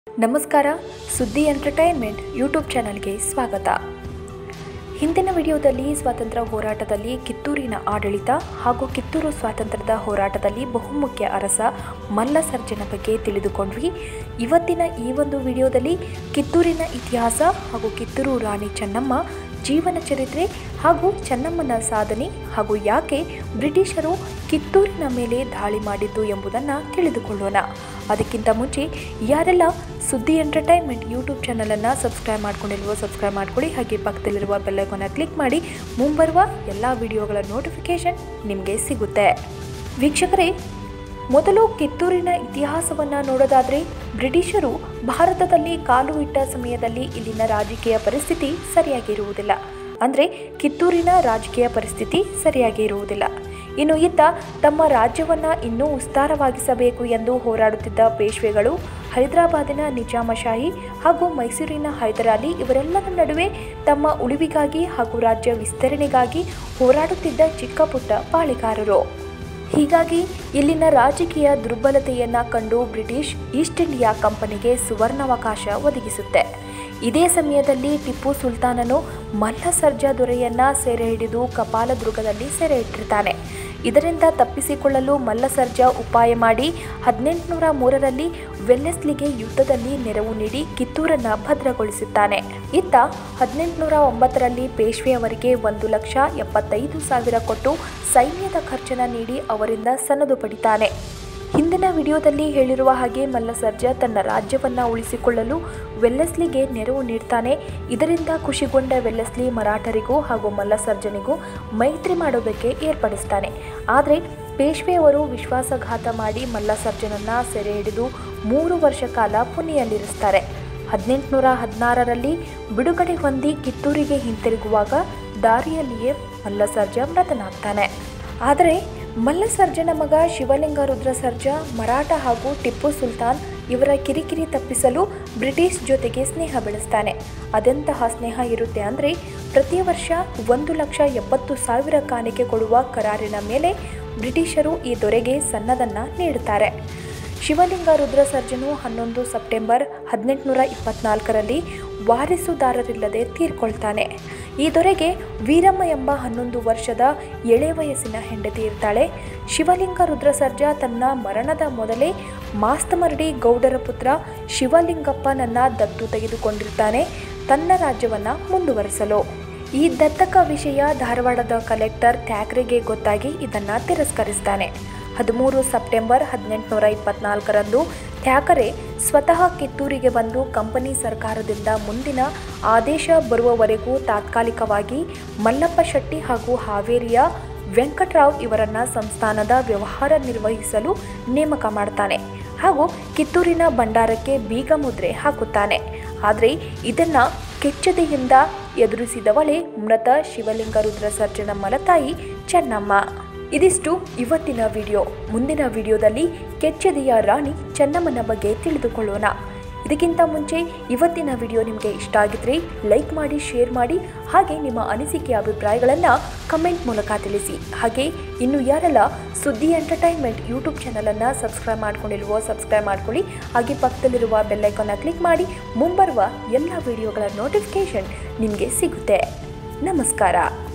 ನಮಸ್ಕಾರ ಸುದ್ದಿ entertainment YouTube ಚಾನಲ್ಗೆ ಸ್ವಾಗತ ಹಿಂದಿನ ವಿಡಿಯೋದಲ್ಲಿ ಸ್ವಾತಂತ್ರ್ಯ ಹೋರಾಟದಲ್ಲಿ ಕಿತ್ತೂರಿನ ಆಡಳಿತ ಹಾಗೂ ಕಿತ್ತೂರು ಸ್ವಾತಂತ್ರ್ಯದ ಹೋರಾಟದಲ್ಲಿ ಬಹುಮುಖ್ಯ ಅರಸ ಮಲ್ಲಸರ್ಜನ ಬಗ್ಗೆ ತಿಳಿದುಕೊಂಡ್ವಿ ಇವತ್ತಿನ ಈ ಒಂದು ವಿಡಿಯೋದಲ್ಲಿ ಕಿತ್ತೂರಿನ ಇತಿಹಾಸ ಹಾಗೂ ಕಿತ್ತೂರು ರಾಣಿ ಚೆನ್ನಮ್ಮ ಜೀವನ ಚರಿತ್ರೆ ಹಾಗೂ ಚೆನ್ನಮ್ಮನ ಸಾಧನೆ ಹಾಗೂ ಯಾಕೆ ಬ್ರಿಟಿಷರು ಕಿತ್ತೂರಿನ ಮೇಲೆ ದಾಳಿ ಮಾಡಿದ್ದು ಎಂಬುದನ್ನು ತಿಳಿದುಕೊಳ್ಳೋಣ ಅದಕ್ಕಿಂತ ಮುಂಚೆ ಯಾರೆಲ್ಲ ಸುದ್ದಿ ಎಂಟರ್ಟೈನ್ಮೆಂಟ್ ಯೂಟ್ಯೂಬ್ ಚಾನಲನ್ನು ಸಬ್ಸ್ಕ್ರೈಬ್ ಮಾಡ್ಕೊಂಡಿಲ್ವೋ ಸಬ್ಸ್ಕ್ರೈಬ್ ಮಾಡ್ಕೊಳ್ಳಿ ಹಾಗೆ ಪಕ್ಕದಲ್ಲಿರುವ ಬೆಲ್ಲೈಕನ್ನ ಕ್ಲಿಕ್ ಮಾಡಿ ಮುಂಬರುವ ಎಲ್ಲ ವಿಡಿಯೋಗಳ ನೋಟಿಫಿಕೇಷನ್ ನಿಮಗೆ ಸಿಗುತ್ತೆ ವೀಕ್ಷಕರೇ ಮೊದಲು ಕಿತ್ತೂರಿನ ಇತಿಹಾಸವನ್ನು ನೋಡೋದಾದರೆ ಬ್ರಿಟಿಷರು ಭಾರತದಲ್ಲಿ ಕಾಲು ಇಟ್ಟ ಸಮಯದಲ್ಲಿ ಇಲ್ಲಿನ ರಾಜಕೀಯ ಪರಿಸ್ಥಿತಿ ಸರಿಯಾಗಿರುವುದಿಲ್ಲ ಅಂದರೆ ಕಿತ್ತೂರಿನ ರಾಜಕೀಯ ಪರಿಸ್ಥಿತಿ ಸರಿಯಾಗಿ ಇರುವುದಿಲ್ಲ ಇನ್ನು ಇತ್ತ ತಮ್ಮ ರಾಜ್ಯವನ್ನು ಇನ್ನೂ ವಿಸ್ತಾರವಾಗಿಸಬೇಕು ಎಂದು ಹೋರಾಡುತ್ತಿದ್ದ ಪೇಶ್ವೆಗಳು ಹೈದರಾಬಾದಿನ ನಿಜಾಮಶಾಹಿ ಹಾಗೂ ಮೈಸೂರಿನ ಹೈದರಾಲಿ ಇವರೆಲ್ಲರ ನಡುವೆ ತಮ್ಮ ಉಳಿವಿಗಾಗಿ ಹಾಗೂ ರಾಜ್ಯ ವಿಸ್ತರಣೆಗಾಗಿ ಹೋರಾಡುತ್ತಿದ್ದ ಚಿಕ್ಕ ಪುಟ್ಟ ಪಾಳೆಗಾರರು ಹೀಗಾಗಿ ಇಲ್ಲಿನ ರಾಜಕೀಯ ದುರ್ಬಲತೆಯನ್ನು ಕಂಡು ಬ್ರಿಟಿಷ್ ಈಸ್ಟ್ ಇಂಡಿಯಾ ಕಂಪನಿಗೆ ಸುವರ್ಣಾವಕಾಶ ಒದಗಿಸುತ್ತೆ ಇದೇ ಸಮಯದಲ್ಲಿ ಟಿಪ್ಪು ಸುಲ್ತಾನನು ಮಲ್ಲಸರ್ಜಾ ದೊರೆಯನ್ನ ಸೆರೆ ಹಿಡಿದು ಕಪಾಲದುರ್ಗದಲ್ಲಿ ಸೆರೆ ಇಟ್ಟಿರ್ತಾನೆ ಇದರಿಂದ ತಪ್ಪಿಸಿಕೊಳ್ಳಲು ಮಲ್ಲಸರ್ಜಾ ಉಪಾಯ ಮಾಡಿ ಹದಿನೆಂಟುನೂರ ಮೂರರಲ್ಲಿ ವೆಲ್ಲೆಸ್ಲಿಗೆ ಯುದ್ಧದಲ್ಲಿ ನೆರವು ನೀಡಿ ಕಿತ್ತೂರನ್ನು ಭದ್ರಗೊಳಿಸುತ್ತಾನೆ ಇತ್ತ ಹದಿನೆಂಟುನೂರ ಒಂಬತ್ತರಲ್ಲಿ ಪೇಶ್ವೆ ಅವರಿಗೆ ಒಂದು ಲಕ್ಷ ಎಪ್ಪತ್ತೈದು ಸಾವಿರ ಕೊಟ್ಟು ಸೈನ್ಯದ ಖರ್ಚನ್ನು ನೀಡಿ ಅವರಿಂದ ಸನದು ಪಡಿತಾನೆ ಹಿಂದಿನ ವಿಡಿಯೋದಲ್ಲಿ ಹೇಳಿರುವ ಹಾಗೆ ಮಲ್ಲಸರ್ಜಾ ತನ್ನ ರಾಜ್ಯವನ್ನು ಉಳಿಸಿಕೊಳ್ಳಲು ವೆಲ್ಲೆಸ್ಲಿಗೆ ನೆರವು ನೀಡ್ತಾನೆ ಇದರಿಂದ ಖುಷಿಗೊಂಡ ವೆಲ್ಲೆಸ್ಲಿ ಮರಾಠರಿಗೂ ಹಾಗೂ ಮಲ್ಲಸರ್ಜನಿಗೂ ಮೈತ್ರಿ ಮಾಡೋದಕ್ಕೆ ಏರ್ಪಡಿಸ್ತಾನೆ ಆದರೆ ಪೇಶ್ವೆಯವರು ವಿಶ್ವಾಸಘಾತ ಮಾಡಿ ಮಲ್ಲಸರ್ಜನನ್ನ ಸೆರೆ ಹಿಡಿದು ಮೂರು ವರ್ಷ ಕಾಲ ಪುಣೆಯಲ್ಲಿರಿಸ್ತಾರೆ ಹದಿನೆಂಟುನೂರ ಹದಿನಾರರಲ್ಲಿ ಬಿಡುಗಡೆ ಹೊಂದಿ ಕಿತ್ತೂರಿಗೆ ಹಿಂತಿರುಗುವಾಗ ದಾರಿಯಲ್ಲಿಯೇ ಮಲ್ಲಸರ್ಜಾ ಮೃತನಾಗ್ತಾನೆ ಆದರೆ ಮಲ್ಲಸರ್ಜನ ಮಗ ಶಿವಲಿಂಗ ರುದ್ರ ಸರ್ಜಾ ಮರಾಠ ಹಾಗೂ ಟಿಪ್ಪು ಸುಲ್ತಾನ್ ಇವರ ಕಿರಿಕಿರಿ ತಪ್ಪಿಸಲು ಬ್ರಿಟಿಷ್ ಜೊತೆಗೆ ಸ್ನೇಹ ಬೆಳೆಸ್ತಾನೆ ಅದೆಂತಹ ಸ್ನೇಹ ಇರುತ್ತೆ ಅಂದರೆ ಪ್ರತಿ ವರ್ಷ ಒಂದು ಲಕ್ಷ ಎಪ್ಪತ್ತು ಸಾವಿರ ಕಾಣಿಕೆ ಕೊಡುವ ಕರಾರಿನ ಮೇಲೆ ಬ್ರಿಟಿಷರು ಈ ದೊರೆಗೆ ಸನ್ನದನ್ನು ನೀಡುತ್ತಾರೆ ಶಿವಲಿಂಗ ರುದ್ರ ಸರ್ಜನು ಹನ್ನೊಂದು ಸೆಪ್ಟೆಂಬರ್ ಹದಿನೆಂಟುನೂರ ಇಪ್ಪತ್ನಾಲ್ಕರಲ್ಲಿ ವಾರಿಸುದಾರರಿಲ್ಲದೆ ತೀರ್ಕೊಳ್ತಾನೆ ಈ ದೊರೆಗೆ ವೀರಮ್ಮ ಎಂಬ ಹನ್ನೊಂದು ವರ್ಷದ ಎಳೆ ವಯಸ್ಸಿನ ಹೆಂಡತಿ ಇರ್ತಾಳೆ ಶಿವಲಿಂಗ ರುದ್ರ ಸರ್ಜಾ ತನ್ನ ಮರಣದ ಮೊದಲೇ ಮಾಸ್ತಮರಡಿ ಗೌಡರ ಪುತ್ರ ಶಿವಲಿಂಗಪ್ಪನನ್ನ ದತ್ತು ತೆಗೆದುಕೊಂಡಿರ್ತಾನೆ ತನ್ನ ರಾಜ್ಯವನ್ನು ಮುಂದುವರಿಸಲು ಈ ದತ್ತಕ ವಿಷಯ ಧಾರವಾಡದ ಕಲೆಕ್ಟರ್ ಥ್ಯಾಕ್ರೆಗೆ ಗೊತ್ತಾಗಿ ಇದನ್ನು ತಿರಸ್ಕರಿಸ್ತಾನೆ ಹದಿಮೂರು ಸೆಪ್ಟೆಂಬರ್ ಹದಿನೆಂಟುನೂರ ಇಪ್ಪತ್ನಾಲ್ಕರಂದು ಥ್ಯಾಕರೆ ಸ್ವತಃ ಕಿತ್ತೂರಿಗೆ ಬಂದು ಕಂಪನಿ ಸರ್ಕಾರದಿಂದ ಮುಂದಿನ ಆದೇಶ ಬರುವವರೆಗೂ ತಾತ್ಕಾಲಿಕವಾಗಿ ಮಲ್ಲಪ್ಪ ಶೆಟ್ಟಿ ಹಾಗೂ ಹಾವೇರಿಯ ವೆಂಕಟರಾವ್ ಇವರನ್ನ ಸಂಸ್ಥಾನದ ವ್ಯವಹಾರ ನಿರ್ವಹಿಸಲು ನೇಮಕ ಮಾಡ್ತಾನೆ ಹಾಗೂ ಕಿತ್ತೂರಿನ ಭಂಡಾರಕ್ಕೆ ಬೀಗ ಮುದ್ರೆ ಹಾಕುತ್ತಾನೆ ಆದರೆ ಇದನ್ನ ಕೆಚ್ಚದೆಯಿಂದ ಎದುರಿಸಿದವಳೇ ಮೃತ ಶಿವಲಿಂಗ ರುದ್ರ ಸರ್ಜನ ಮಲತಾಯಿ ಚೆನ್ನಮ್ಮ ಇದಿಷ್ಟು ಇವತ್ತಿನ ವಿಡಿಯೋ ಮುಂದಿನ ವಿಡಿಯೋದಲ್ಲಿ ಕೆಚ್ಚದೆಯ ರಾಣಿ ಚೆನ್ನಮ್ಮನ ಬಗ್ಗೆ ತಿಳಿದುಕೊಳ್ಳೋಣ ಇದಕ್ಕಿಂತ ಮುಂಚೆ ಇವತ್ತಿನ ವಿಡಿಯೋ ನಿಮಗೆ ಇಷ್ಟ ಆಗಿದ್ರೆ ಲೈಕ್ ಮಾಡಿ ಶೇರ್ ಮಾಡಿ ಹಾಗೆ ನಿಮ್ಮ ಅನಿಸಿಕೆ ಅಭಿಪ್ರಾಯಗಳನ್ನು ಕಮೆಂಟ್ ಮೂಲಕ ತಿಳಿಸಿ ಹಾಗೆ ಇನ್ನು ಯಾರೆಲ್ಲ ಸುದ್ದಿ ಎಂಟರ್ಟೈನ್ಮೆಂಟ್ ಯೂಟ್ಯೂಬ್ ಚಾನಲನ್ನು ಸಬ್ಸ್ಕ್ರೈಬ್ ಮಾಡ್ಕೊಂಡಿಲ್ವೋ ಸಬ್ಸ್ಕ್ರೈಬ್ ಮಾಡ್ಕೊಳ್ಳಿ ಹಾಗೆ ಪಕ್ಕದಲ್ಲಿರುವ ಬೆಲ್ಲೈಕನ್ನ ಕ್ಲಿಕ್ ಮಾಡಿ ಮುಂಬರುವ ಎಲ್ಲ ವಿಡಿಯೋಗಳ ನೋಟಿಫಿಕೇಷನ್ ನಿಮಗೆ ಸಿಗುತ್ತೆ ನಮಸ್ಕಾರ